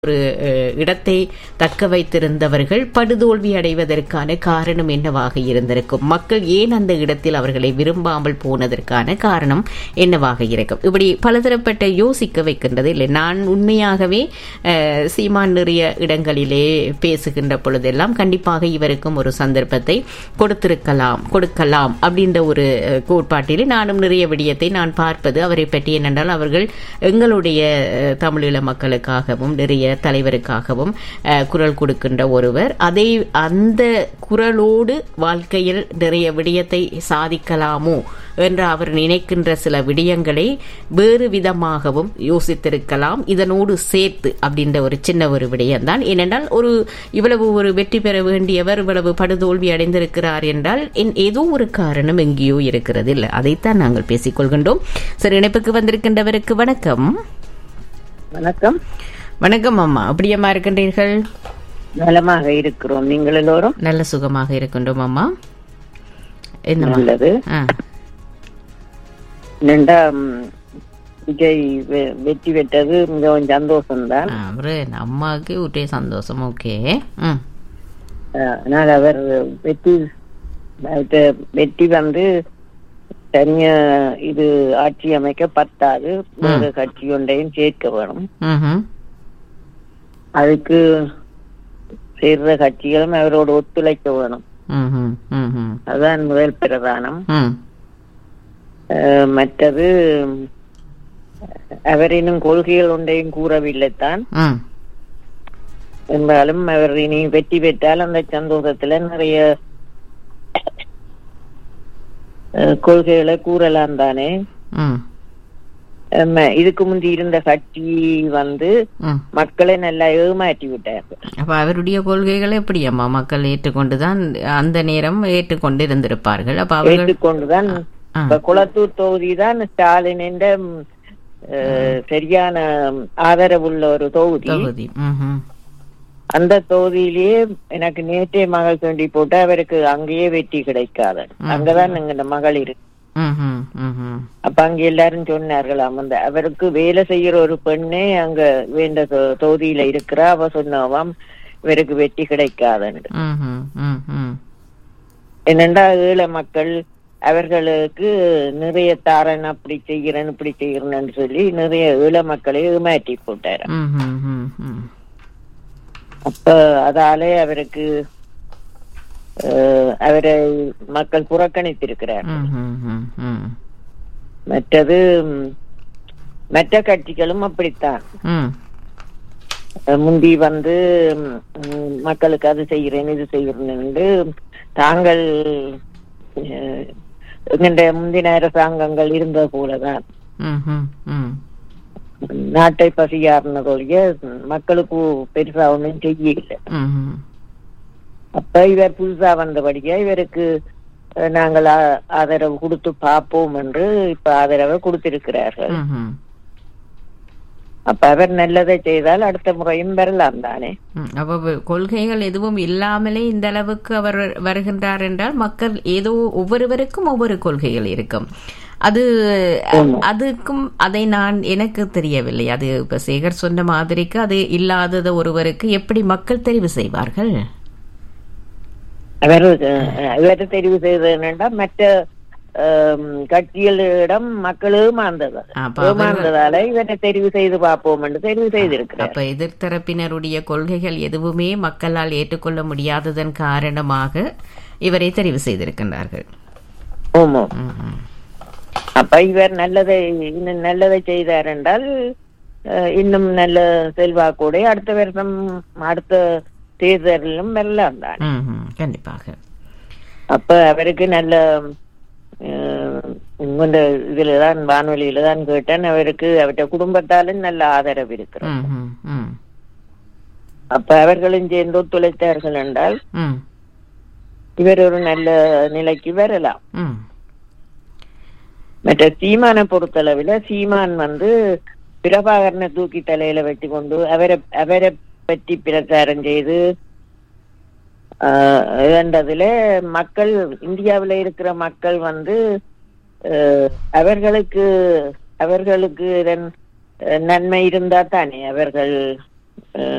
ஒரு அஹ், இடத்தை தக்க வைத்திருந்தவர்கள் படுதோல்வி அடைவதற்கான காரணம் என்னவாக இருந்திருக்கும் மக்கள் ஏன் அந்த இடத்தில் அவர்களை விரும்பாமல் போனதற்கான காரணம் என்னவாக இருக்கும் இப்படி பலதரப்பட்ட யோசிக்க வைக்கின்றது இல்லை நான் உண்மையாகவே அஹ், சீமான் நிறைய இடங்களிலே பேசுகின்ற பொழுதெல்லாம் கண்டிப்பாக இவருக்கும் ஒரு சந்தர்ப்பத்தை கொடுத்திருக்கலாம் கொடுக்கலாம் அப்படின்ற ஒரு அஹ், கோட்பாட்டிலே நானும் நிறைய விடயத்தை நான் பார்ப்பது அவரை பற்றி என்னென்றால் அவர்கள் எங்களுடைய அஹ், தமிழீழ மக்களுக்காகவும் நிறைய தலைவருக்காகவும் அஹ், குரல் கொடுக்கின்ற ஒருவர் அதை அந்த குரலோடு வாழ்க்கையில் நிறைய விடயத்தை சாதிக்கலாமோ என்று அவர் நினைக்கின்ற சில விடயங்களை வேறு விதமாகவும் யோசித்திருக்கலாம் இதனோடு சேர்த்து அப்படின்ற ஒரு சின்ன ஒரு விடயம்தான் ஏனென்றால் ஒரு இவ்வளவு ஒரு வெற்றி பெற வேண்டியவர் இவ்வளவு படுதோல்வி அடைந்திருக்கிறார் என்றால் என் ஏதோ ஒரு காரணம் எங்கேயோ இருக்கிறது இல்லை அதைத்தான் நாங்கள் பேசிக்கொள்கின்றோம் சரி இணைப்புக்கு வந்திருக்கின்றவருக்கு வணக்கம் வணக்கம் வணக்கம் அம்மா அப்படியம்மா இருக்கின்றீர்கள் நலமாக இருக்கிறோம் நீங்கள் எல்லோரும் நல்ல சுகமாக இருக்கின்றோம் அம்மா என்னம்மா நல்லது ஆ ரெண்டா விஜய் வெ- வெற்றி பெற்றது மிகவும் சந்தோஷம்தான் ஆ, அவரு அம்மாவுக்கு ஒரே சந்தோஷம் ஓகே ம் ஆனால் அவர் வெற்றி அவர்ட்ட வெற்றி வந்து தனியா இது ஆட்சி அமைக்க பத்தாது வேறு கட்சி ஒன்றையும் சேர்க்க வேணும் ம்ஹும். அதுக்கு சேர்ற கட்சிகளும் அவரோடு ஒத்துழைக்க வேணும் ம்ஹும். ம்ஹும். அதுதான் முதல் பிரதானம் ம் அஹ், மற்றது அவர் இன்னும் கொள்கைகள் ஒன்றையும் கூறவில்லைத்தான் ம் என்றாலும் அவர் இனி வெற்றி பெற்றால் அந்த சந்தோஷத்துல நிறைய அஹ், கொள்கைகளை கூறலாம் தானே ம் அம்ம, இதுக்கு முந்தி இருந்த கட்சி வந்து ம் மக்களை நல்லா ஏமாற்றி விட்டார்கள் அப்ப அவருடைய கொள்கைகளை எப்படி அம்மா மக்கள் ஏற்றுக்கொண்டுதான் அந்த நேரம் ஏற்றுக்கொண்டு இருந்திருப்பார்கள் அப்ப அவர்கள் ஏற்றுக்கொண்டுதான் ஆ. இப்ப குளத்தூர் தொகுதி தான் ஸ்டாலின் என்ற அஹ், சரியான ஆதரவுள்ள ஒரு தொகுதி தொகுதி ம்ஹும். அந்த தொகுதியிலேயே எனக்கு நேற்றே மகள் தோண்டி போட்டு அவருக்கு அங்கேயே வெற்றி கிடைக்காது அங்கதான் எங்க மகள் இருக்கு ம்ஹும். ம்ஹும். அப்ப அங்க எல்லாரும் சொன்னார்களாம் அந்த அவருக்கு வேலை செய்யற ஒரு பெண்ணே அங்க வேண்ட தொ- தொகுதியில இருக்கிறா அவ சொன்னவாம் இவருக்கு வெற்றி கிடைக்காதுன்னு ம்ஹும். ம்ஹும். என்னண்டா ஏழை மக்கள் அவர்களுக்கு நிறைய தாரன் அப்படி செய்கிறேன் இப்படி செய்கிறேன்னு சொல்லி நிறைய ஏழை மக்களை ஏமாற்றி போட்டாரு ம்ஹும். ம்ஹும். அப்ப அதாலே அவருக்கு அஹ், அவரை மக்கள் புறக்கணித்திருக்கிறார் ம்ஹும். ம்ஹும். மற்றது ம், மற்ற கட்சிகளும் அப்படித்தான் ம். அஹ், முந்தி வந்து ம், ம், மக்களுக்கு அது செய்கிறேன் இது செய்கிறேன்னு தாங்கள் அஹ், எங்களுடைய முந்தின அரசாங்கங்கள் இருந்த போலதான் ம்ஹும். ம். நாட்டை பசியாருனதொழிய மக்களுக்கு பெருசா ஒண்ணும் செய்யல ம்ஹும். அப்ப இவர் புதுசா வந்தபடியா இவருக்கு அஹ், நாங்கள் ஆ- ஆதரவு கொடுத்து பார்ப்போம் என்று இப்ப ஆதரவை கொடுத்திருக்கிறார்கள் ம்ஹும். அப்ப அவர் நல்லதை செய்தால் அடுத்த முறையும் வரலாம் தானே ம், அப்ப வ- கொள்கைகள் எதுவும் இல்லாமலே இந்த அளவுக்கு அவர் வருகின்றார் என்றால் மக்கள் ஏதோ ஒவ்வொருவருக்கும் ஒவ்வொரு கொள்கைகள் இருக்கும் அது அதுக்கும் அதை நான் எனக்கு தெரியவில்லை அது இப்ப சேகர் சொன்ன மாதிரிக்கு அது இல்லாதத ஒருவருக்கு எப்படி மக்கள் தெரிவு செய்வார்கள் அவர் அஹ், இவரை தெரிவு செய்தது என்னண்டா மற்ற அஹ், கட்சிகளிடம் மக்கள் ஏமாந்தது அப்ப அவர்கள்- ஏமாந்ததால இவரை தெரிவு செய்து பார்ப்போம் என்று தெரிவு செய்திருக்கிறார் அப்ப எதிர்த்தரப்பினருடைய கொள்கைகள் எதுவுமே மக்களால் ஏற்றுக்கொள்ள முடியாததன் காரணமாக இவரை தெரிவு செய்திருக்கின்றார்கள் ஆமா ம், ம். அப்ப இவர் நல்லதை இன்னும் நல்லதை செய்தார் என்றால் அஹ், இன்னும் நல்ல செல்வாக்கோட அடுத்த வருஷம் அடுத்த தேர்தலிலும் வரலாம் தான் ம், ம். கண்டிப்பாக அப்ப அவருக்கு நல்ல அஹ், இந்த இதுலதான் வானொலியில தான் கேட்டேன் அவருக்கு அவருடைய குடும்பத்தாலும் நல்ல ஆதரவு இருக்கிறது ம், ம், ம். அப்ப அவர்களும் சேர்ந்து ஒத்துழைத்தார்கள் என்றால் ம், இவர் ஒரு நல்ல நிலைக்கு வரலாம் ம். மற்ற சீமானை பொறுத்தளவில் சீமான் வந்து பிரபாகரனை தூக்கி தலையில வெட்டி கொண்டு அவரை அவரை பற்றி பிரச்சாரம் செய்து ஆஹ், இழந்ததுல மக்கள் இந்தியாவுல இருக்கிற மக்கள் வந்து ஆஹ், அவர்களுக்கு அவர்களுக்கு இதன் அஹ், நன்மை இருந்தா தானே அவர்கள் அஹ்,